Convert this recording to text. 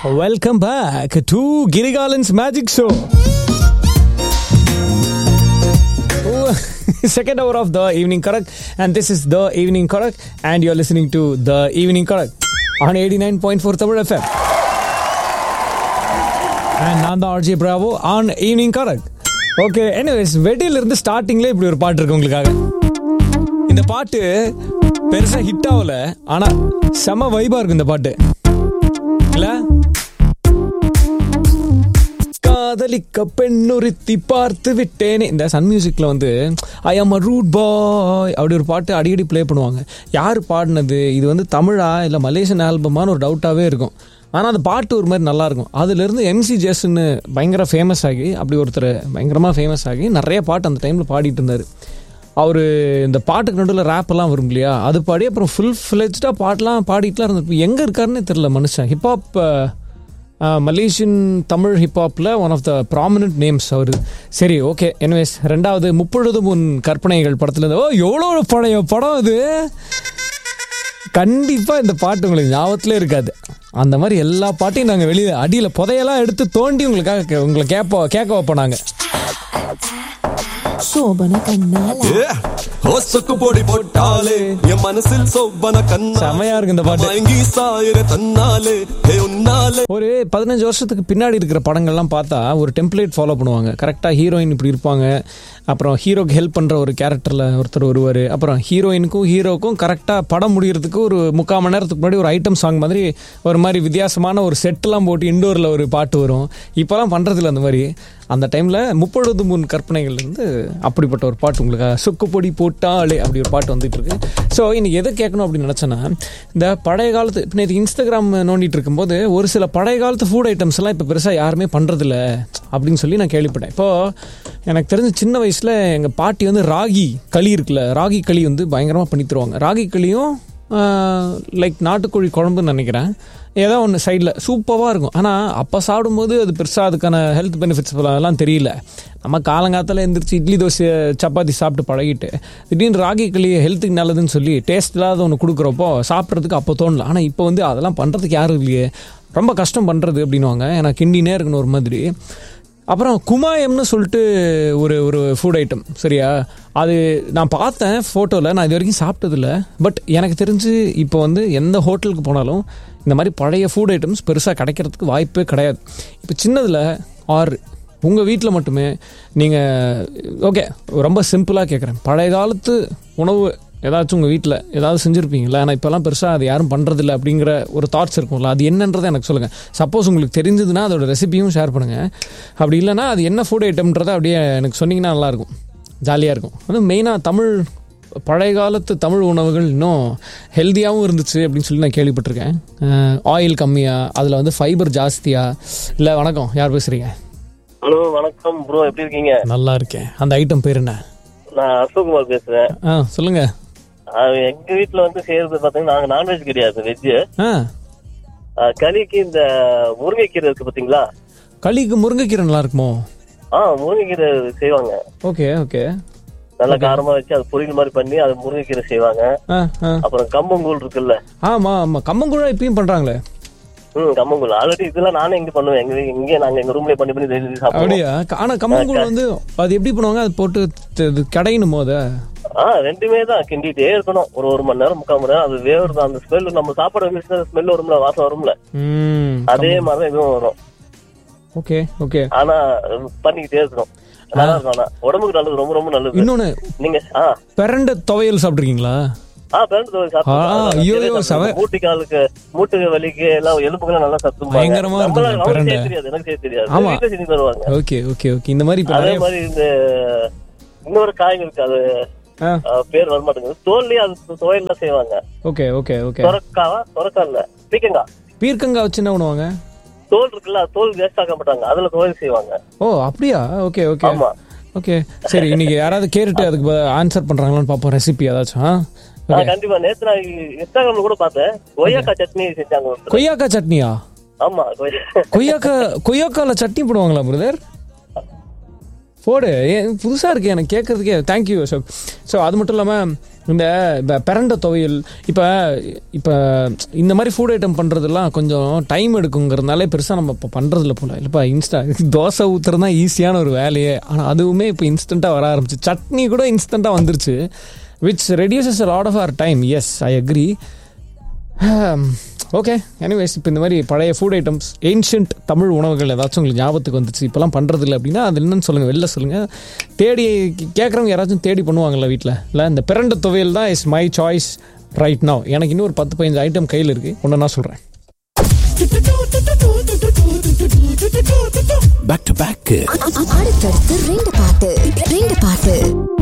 Welcome back to Girigalan's Magic Show. Second hour of the evening correct, and this is the evening correct, and you're listening to the evening correct on 89.4 Tamil FM. And நான் தான் RJ Bravo on evening correct okay anyways வெடியில இருந்து ஸ்டார்டிங்ல இப்படி ஒரு பாட்டு இருக்கு உங்களுக்காக இந்த பாட்டு பெருசா ஹிட் ஆகல ஆனா செம வைபா இருக்கும் இந்த பாட்டு இல்ல காதலிக்க பெண்ணுறுத்தி பார்த்து விட்டேனே இந்த சன் மியூசிக்ல வந்து ஐ ஆம் அ ரூட் பாய் அப்படி ஒரு பாட்டு அடிக்கடி ப்ளே பண்ணுவாங்க யார் பாடினது இது வந்து தமிழா இல்லை மலேசியன் ஆல்பமான்னு ஒரு டவுட்டாகவே இருக்கும் ஆனால் அந்த பாட்டு ஒரு மாதிரி நல்லா இருக்கும் அதுலேருந்து எம்சி ஜேசன்னு பயங்கர ஃபேமஸ் ஆகி அப்படி ஒருத்தர் பயங்கரமாக ஃபேமஸ் ஆகி நிறைய பாட்டு அந்த டைமில் பாடிட்டு இருந்தார் அவர் இந்த பாட்டுக்கு நடுவில் ரேப்பெல்லாம் வரும் இல்லையா அது பாடி அப்புறம் ஃபுல் ஃப்ளெஜ்டாக பாட்டெலாம் பாடிட்டுலாம் இருந்தது எங்கே இருக்காருன்னே தெரில மனுஷன் ஹிப்ஹாப் மலேசியன் தமிழ் ஹிப்ஹாப்பில் one of the prominent names அவர் சரி ஓகே எனிவேஸ் ரெண்டாவது முப்பொழுது முன் கற்பனைகள் படத்தில் இருந்து ஓ எவ்வளோ பழைய படம் அது கண்டிப்பாக இந்த பாட்டு உங்களுக்கு ஞாபகத்திலே இருக்காது அந்த மாதிரி எல்லா பாட்டையும் நாங்கள் வெளியே அடியில் புதையெல்லாம் எடுத்து தோண்டி உங்களுக்காக கே- உங்களை கேட்போம் கேட்க வைப்போம் நாங்கள் ശോഭന കണ്ണാല ஹோஸ்டுக்கு போடி போட்டாலே என் மனசில் சோபன கண்ணா செமையா இருக்கு இந்த பாட்டு வாங்கி சாயிர தன்னாலே ஹே உன்னாலே ஒரு பதினஞ்சு வருஷத்துக்கு பின்னாடி இருக்கிற படங்கள்லாம் பார்த்தா ஒரு டெம்ப்ளேட் ஃபாலோ பண்ணுவாங்க கரெக்டாக ஹீரோயின் இப்படி இருப்பாங்க அப்புறம் ஹீரோக்கு ஹெல்ப் பண்ணுற ஒரு கேரக்டரில் ஒருத்தர் வருவார் அப்புறம் ஹீரோயினுக்கும் ஹீரோக்கும் கரெக்டாக படம் முடியறதுக்கு ஒரு முக்கால் மணி நேரத்துக்கு முன்னாடி ஒரு ஐட்டம் சாங் மாதிரி ஒரு மாதிரி வித்தியாசமான ஒரு செட்டெல்லாம் போட்டு இண்டோரில் ஒரு பாட்டு வரும் இப்போலாம் பண்ணுறதில்ல அந்த மாதிரி அந்த டைமில் முப்பொழுது முன் கற்பனைகள்லேருந்து அப்படிப்பட்ட ஒரு பாட்டு உங்களுக்கு சுக்குப்பொடி போட்டாலே அப்படி ஒரு பாட்டு வந்துட்டு இருக்கு ஸோ இன்னைக்கு எதை கேட்கணும் அப்படின்னு நினச்சேன்னா இந்த பழைய காலத்து இப்போ நேற்று இன்ஸ்டாகிராம் நோண்டிட்டு இருக்கும்போது ஒரு சில பழைய காலத்து ஃபுட் ஐட்டம்ஸ் எல்லாம் இப்போ பெருசாக யாருமே பண்ணுறதில்ல அப்படின்னு சொல்லி நான் கேள்விப்பட்டேன் இப்போது எனக்கு தெரிஞ்ச சின்ன வயசில் எங்கள் பாட்டி வந்து ராகி களி இருக்குல்ல ராகி களி வந்து பயங்கரமாக பண்ணி தருவாங்க ராகி களியும் லைக் நாட்டுக்கோழி குழம்புன்னு நினைக்கிறேன் ஏதோ ஒன்று சைடில் சூப்பராக இருக்கும் ஆனால் அப்போ சாப்பிடும்போது அது பெருசாக அதுக்கான ஹெல்த் பெனிஃபிட்ஸ் எல்லாம் தெரியல நம்ம காலங்காலத்தில் எந்திரிச்சு இட்லி தோசை சப்பாத்தி சாப்பிட்டு பழகிட்டு திடீர்னு ராகி களி ஹெல்த்துக்கு நல்லதுன்னு சொல்லி டேஸ்ட் இல்லாத ஒன்று கொடுக்குறப்போ சாப்பிட்றதுக்கு அப்போ தோணல ஆனால் இப்போ வந்து அதெல்லாம் பண்ணுறதுக்கு யாரும் இல்லையே ரொம்ப கஷ்டம் பண்ணுறது அப்படின்னுவாங்க ஏன்னா கிண்டினே இருக்கணும் ஒரு மாதிரி அப்புறம் குமாயம்னு சொல்லிட்டு ஒரு ஒரு ஃபுட் ஐட்டம் சரியா அது நான் பார்த்தேன் ஃபோட்டோவில் நான் இது வரைக்கும் சாப்பிட்டதில்ல பட் எனக்கு தெரிஞ்சு இப்போ வந்து எந்த ஹோட்டலுக்கு போனாலும் இந்த மாதிரி பழைய ஃபுட் ஐட்டம்ஸ் பெருசாக கிடைக்கிறதுக்கு வாய்ப்பே கிடையாது இப்போ சின்னதில் ஆறு உங்கள் வீட்டில் மட்டுமே நீங்கள் ஓகே ரொம்ப சிம்பிளாக கேட்குறேன் பழைய காலத்து உணவு ஏதாச்சும் உங்கள் வீட்டில் ஏதாவது செஞ்சுருப்பீங்களா ஆனால் இப்போல்லாம் பெருசாக அது யாரும் பண்ணுறதில்ல அப்படிங்கிற ஒரு தாட்ஸ் இருக்கும்ல அது என்னன்றதை எனக்கு சொல்லுங்கள் சப்போஸ் உங்களுக்கு தெரிஞ்சதுன்னா அதோட ரெசிபியும் ஷேர் பண்ணுங்கள் அப்படி இல்லைன்னா அது என்ன ஃபுட் ஐட்டம்ன்றதை அப்படியே எனக்கு சொன்னீங்கன்னா நல்லாயிருக்கும் ஜாலியாக இருக்கும் அது மெயினாக தமிழ் பழைய காலத்து தமிழ் உணவுகள் இன்னும் ஹெல்த்தியாகவும் இருந்துச்சு அப்படின்னு சொல்லி நான் கேள்விப்பட்டிருக்கேன் ஆயில் கம்மியாக அதில் வந்து ஃபைபர் ஜாஸ்தியாக இல்லை வணக்கம் யார் பேசுகிறீங்க ஹலோ வணக்கம் ப்ரோ எப்படி இருக்கீங்க நல்லா இருக்கேன் அந்த ஐட்டம் பேர் என்ன நான் அசோக்குமார் பேசுறேன் ஆ சொல்லுங்கள் அது எங்க வீட்ல வந்து செய்யறது பாத்தீங்கன்னா நாங்க நான்வெஜ் கிடையாது வெஜ் ஆ களிக்கு இந்த முருங்கைக்கீரை இருக்கு பாத்தீங்களா களிக்கு முருங்கைக்கீரை நல்லா இருக்குமோ ஆ முருங்கைக்கீரை செய்வாங்க ஓகே ஓகே நல்லா காரமா வச்சு அது பொரியல் மாதிரி பண்ணி அது முருங்கைக்கீரை செய்வாங்க ஆ ஆ அப்புறம் கம்பங்கூழ் இருக்குல்ல ஆமா ஆமா கம்மங்குழா இப்பயும் பண்றாங்களே ம் கம்பங்கூழ் ஆல்ரெடி இதெல்லாம் நானே இங்க பண்ணுவேன் எங்க இங்கே நாங்க எங்க ரூம்லயே பண்ணி பண்ணி daily சாப்பிடுவோம் அப்படியா ஆனா கம்மங்குழ வந்து அது எப்படி பண்ணுவாங்க அது போட்டு த- இது கடையணுமோ அத ஆ ரெண்டுமே தான் கிண்டிட்டே இருக்கணும் ஒரு ஒரு மணி நேரம் முக்கால் மணி நேரம் அது வேவுறது அந்த ஸ்மெல் நம்ம சாப்பாடு வந்துச்சுன்னா ஸ்மெல் வரும்ல வாசம் வரும்ல ம் அதே மாதிரி தான் இதுவும் வரும் ஓகே ஓகே ஆனா பண்ணிக்கிட்டே இருக்கணும் நல்லா இருக்கும் ஆனா உடம்புக்கு நல்லது ரொம்ப ரொம்ப நல்லது இன்னொன்னு நீங்க ஆ பிரண்ட துவையல் சாப்பிட்ருக்கீங்களா ஆ பிறந்து தோல் ஆ, ஐயோ, ஐயோ, செம. மூட்டு காலுக்கு மூட்டு வலிக்கு எல்லாம் எலும்புக்கெல்லாம் நல்லா சத்தும் பயங்கரமா இருக்கும் நம்மளால பிரண்டை. செய்ய தெரியாது எனக்கு செய்ய தெரியாது ஆமா. வீட்டுல செஞ்சு தருவாங்க ஓகே ஓகே ஓகே இந்த மாதிரி இப்போ அதே நிறைய மாதிரி இந்த இன்னொரு காய் இருக்கு அது ஆ ஆ, பேர் வர மாட்டேங்குது தோல்லயே அது துவையல்லாம் செய்வாங்க ஓகே ஓகே ஓகே சொரக்காவா சொரக்கா இல்ல பீக்கங்கா பீர்க்கங்காய் வச்சு என்ன பண்ணுவாங்க தோல் இருக்குல்ல அது தோல் வேஸ்ட் ஆக்க மாட்டாங்க அதுல துவையல் செய்வாங்க ஓ அப்படியா ஓகே ஓகே ஆமா ஓகே சரி இன்னைக்கு யாராவது கேட்டுட்டு அதுக்கு ஆன்சர் பண்றாங்களான்னு பார்ப்போம் ரெசிபி ஏதாச்சும் ஆ ஆ, கண்டிப்பா நேத்து நான் இன்ஸ்டாகிராம்ல கூட பார்த்தேன் கொய்யாக்கா சட்னி செஞ்சாங்க ஒருத்தர். கொய்யாக்காய் சட்னியா ஆமா கொய்யா கொய்யாக்கா கொய்யாக்கால சட்னி போடுவாங்களா பிரதர் போடு ஏன் புதுசாக இருக்கு எனக்கு கேட்கறதுக்கே தேங்க்யூ அசோக் ஸோ அது மட்டும் இல்லாமல் இந்த இப்போ பிரண்ட துவையல் இப்போ இப்போ இந்த மாதிரி ஃபுட் ஐட்டம் பண்ணுறதெல்லாம் கொஞ்சம் டைம் எடுக்குங்கிறதுனாலே பெருசாக நம்ம இப்போ பண்ணுறதில்ல போல இல்லைப்பா இன்ஸ்டா தோசை ஊற்றுறது தான் ஈஸியான ஒரு வேலையே ஆனால் அதுவுமே இப்போ இன்ஸ்டண்ட்டாக வர ஆரம்பிச்சு சட்னி கூட இன்ஸ்டண்ட்டாக வந்துருச்சு which reduces a lot of our time yes I agree okay anyways இப்போ இந்த மாதிரி பழைய ஃபுட் ஐட்டம்ஸ் ஏன்ஷியன்ட் தமிழ் உணவுகள் ஏதாச்சும் உங்களுக்கு ஞாபகத்துக்கு வந்துச்சு இப்போலாம் பண்ணுறது இல்லை அப்படின்னா அது என்னன்னு சொல்லுங்கள் வெளில சொல்லுங்கள் தேடி கேட்குறவங்க யாராச்சும் தேடி பண்ணுவாங்கல்ல வீட்டில் இல்லை இந்த பிரண்ட துவையல் தான் is my choice right now எனக்கு இன்னும் ஒரு பத்து பதினஞ்சு ஐட்டம் கையில் இருக்குது ஒன்று நான் சொல்கிறேன் பேக் டு பேக் அடுத்தடுத்து ரெண்டு பாட்டு ரெண்டு பாட்டு